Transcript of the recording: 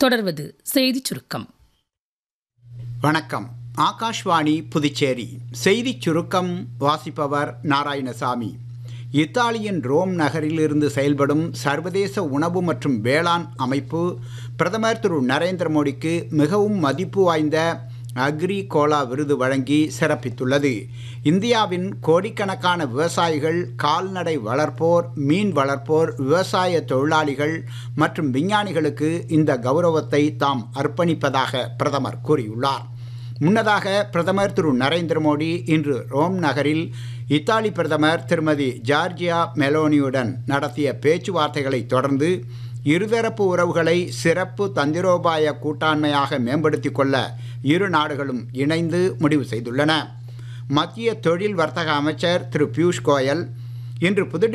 தொடர்வது செய்திச் சுருக்கம் வணக்கம் ஆகாஷ்வாணி புதுச்சேரி செய்திச் சுருக்கம் வாசிப்பவர் நாராயணசாமி இத்தாலியின் ரோம் நகரிலிருந்து செயல்படும் சர்வதேச உணவு மற்றும் வேளாண் அமைப்பு பிரதமர் திரு நரேந்திர மோடிக்கு மிகவும் மதிப்பு வாய்ந்த அக்ரி கோலா விருது வழங்கி சிறப்பித்துள்ளது இந்தியாவின் கோடிக்கணக்கான விவசாயிகள் கால்நடை வளர்ப்போர் மீன் வளர்ப்போர் விவசாய தொழிலாளிகள் மற்றும் விஞ்ஞானிகளுக்கு இந்த கௌரவத்தை தாம் அர்ப்பணிப்பதாக பிரதமர் கூறியுள்ளார் முன்னதாக பிரதமர் திரு நரேந்திர மோடி இன்று ரோம் நகரில் இத்தாலி பிரதமர் திருமதி ஜார்ஜியா மெலோனியுடன் நடத்திய பேச்சுவார்த்தைகளை தொடர்ந்து இருதரப்பு உறவுகளை சிறப்பு தந்திரோபாய கூட்டாண்மையாக மேம்படுத்திக் கொள்ள இரு நாடுகளும் இணைந்து முடிவு செய்துள்ளன மத்திய தொழில் வர்த்தக அமைச்சர் திரு பியூஷ் கோயல் இன்று புதுடில்லி